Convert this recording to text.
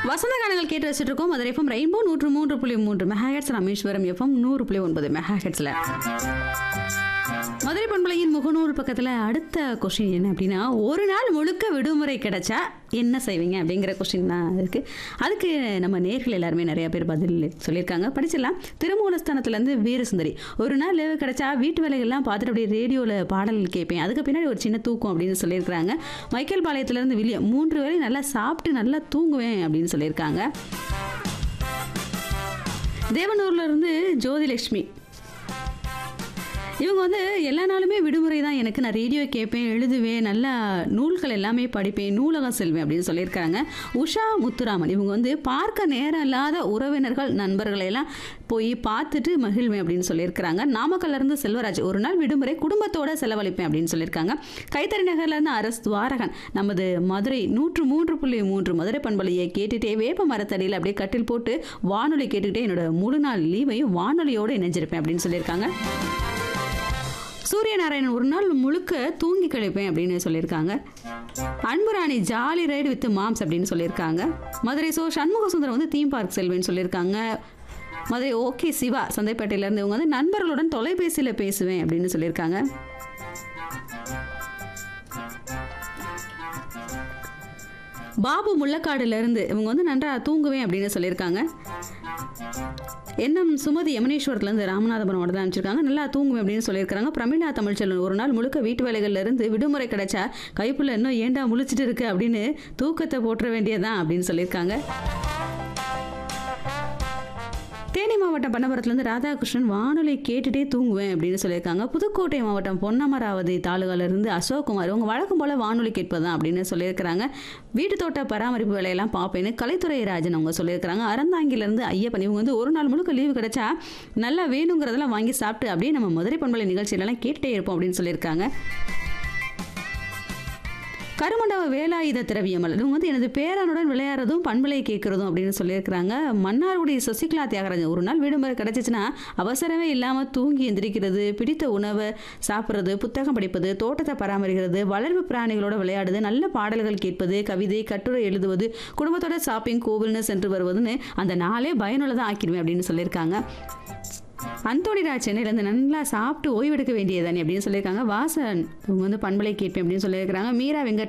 வசந்த காலங்கள் கேட்டு வச்சுட்டு இருக்கோம் மதுரை எஃப்எம் ரெயின்போ நூற்று மூன்று புள்ளி மூன்று மெகாஹெட்ஸ் ராமேஸ்வரம் எஃப்எம் நூறு புள்ளி ஒன்பது மெகாஹெட்ஸ்ல மதுரை பண்பலையின் முகநூல் பக்கத்தில் அடுத்த கொஷின் என்ன அப்படின்னா ஒரு நாள் முழுக்க விடுமுறை கிடைச்சா என்ன செய்வீங்க அப்படிங்கிற கொஷின் தான் இருக்கு அதுக்கு நம்ம நேர்கள் எல்லாருமே நிறைய பேர் பதில் சொல்லியிருக்காங்க படிச்சிடலாம் திருமூலஸ்தானத்துலேருந்து வீரசுந்தரி ஒரு நாள் லீவு கிடைச்சா வீட்டு வேலைகள்லாம் பார்த்துட்டு அப்படியே ரேடியோவில் பாடல் கேட்பேன் அதுக்கு பின்னாடி ஒரு சின்ன தூக்கம் அப்படின்னு சொல்லியிருக்கிறாங்க மைக்கேல் பாளையத்துலேருந்து வில்லியம் மூன்று வேளை நல்லா சாப்பிட்டு நல்லா தூங்குவேன் அப்படின்னு சொல்லியிருக்காங்க தேவனூர்ல இருந்து ஜோதிலட்சுமி இவங்க வந்து எல்லா நாளுமே விடுமுறை தான் எனக்கு நான் ரேடியோ கேட்பேன் எழுதுவேன் நல்லா நூல்கள் எல்லாமே படிப்பேன் நூலகம் செல்வேன் அப்படின்னு சொல்லியிருக்காங்க உஷா முத்துராமன் இவங்க வந்து பார்க்க நேரம் இல்லாத உறவினர்கள் நண்பர்களை எல்லாம் போய் பார்த்துட்டு மகிழ்வேன் அப்படின்னு சொல்லியிருக்கிறாங்க நாமக்கல்ல இருந்து செல்வராஜ் ஒரு நாள் விடுமுறை குடும்பத்தோட செலவழிப்பேன் அப்படின்னு சொல்லியிருக்காங்க கைத்தறி நகர்ல இருந்து அரசு துவாரகன் நமது மதுரை நூற்று மூன்று புள்ளி மூன்று மதுரை பண்பலையை கேட்டுட்டே வேப்ப மரத்தடியில் அப்படியே கட்டில் போட்டு வானொலி கேட்டுக்கிட்டே என்னோட முழு நாள் லீவையும் வானொலியோடு இணைஞ்சிருப்பேன் அப்படின்னு சொல்லியிருக்காங்க சூரியநாராயணன் ஒரு நாள் முழுக்க தூங்கி கழிப்பேன் அப்படின்னு சொல்லியிருக்காங்க Anburani jolly ride with moms அப்படின்னு சொல்லியிருக்காங்க மதுரை சோ சண்முக சுந்தரம் வந்து தீம் பார்க் செல்வேன்னு சொல்லியிருக்காங்க மதுரை ஓகே சிவா சந்தைப்பேட்டையிலேருந்து இவங்க வந்து நண்பர்களுடன் தொலைபேசியில் பேசுவேன் அப்படின்னு சொல்லியிருக்காங்க பாபு முள்ளக்காடுல இருந்து இவங்க வந்து நன்றா தூங்குவேன் அப்படின்னு சொல்லியிருக்காங்க எண்ணம் சுமதி யமனேஸ்வரத்துலேருந்து ராமநாதபுரம் தான் அனுப்பிச்சிருக்காங்க நல்லா தூங்குவேன் அப்படின்னு சொல்லியிருக்காங்க பிரமிளா தமிழ்ச்செல்வன் ஒரு நாள் முழுக்க வீட்டு வேலைகள்ல இருந்து விடுமுறை கிடைச்சா கைப்புள்ள இன்னும் ஏண்டா முழிச்சிட்டு இருக்கு அப்படின்னு தூக்கத்தை போட்டுற வேண்டியதான் அப்படின்னு சொல்லியிருக்காங்க தேனி மாவட்டம் பண்ணபுரத்துலேருந்து ராதாகிருஷ்ணன் வானொலி கேட்டுட்டே தூங்குவேன் அப்படின்னு சொல்லியிருக்காங்க புதுக்கோட்டை மாவட்டம் பொன்னமராவதி தாலுகாலேருந்து அசோக்குமார் அவங்க வழக்கம் போல் வானொலி கேட்பதுதான் அப்படின்னு சொல்லியிருக்கிறாங்க வீட்டு தோட்ட பராமரிப்பு வேலையெல்லாம் பார்ப்பேன்னு கலைத்துறை ராஜன் அவங்க சொல்லியிருக்கிறாங்க அறந்தாங்கிலேருந்து ஐயப்பன் இவங்க வந்து ஒரு நாள் முழுக்க லீவு கிடைச்சா நல்லா வேணுங்கிறதெல்லாம் வாங்கி சாப்பிட்டு அப்படியே நம்ம மதுரை பண்பலை நிகழ்ச்சியிலலாம் கேட்டுட்டே இருப்போம் அப்படின்னு சொல்லியிருக்காங்க கருமண்டப வேலாயுத திரவியமல் இவங்க வந்து எனது பேரனுடன் விளையாடுறதும் பண்பலை கேட்குறதும் அப்படின்னு சொல்லியிருக்கிறாங்க மன்னார்குடி சசிகலா தியாகராஜன் ஒரு நாள் விடுமுறை கிடச்சிச்சின்னா அவசரமே இல்லாமல் தூங்கி எந்திரிக்கிறது பிடித்த உணவை சாப்பிட்றது புத்தகம் படிப்பது தோட்டத்தை பராமரிக்கிறது வளர்ப்பு பிராணிகளோட விளையாடுது நல்ல பாடல்கள் கேட்பது கவிதை கட்டுரை எழுதுவது குடும்பத்தோட ஷாப்பிங் கோவில்னு சென்று வருவதுன்னு அந்த நாளே பயனுள்ளதாக ஆக்கிடுவேன் அப்படின்னு சொல்லியிருக்காங்க அந்தோணிராஜ் சென்னையிலேருந்து நல்லா சாப்பிட்டு ஓய்வெடுக்க வேண்டியதானே அப்படின்னு சொல்லியிருக்காங்க வாசன் இவங்க வந்து பண்பலை கேட்பேன் அப்படின்னு சொல்லியிருக்கிறாங்க மீரா வெங்கட்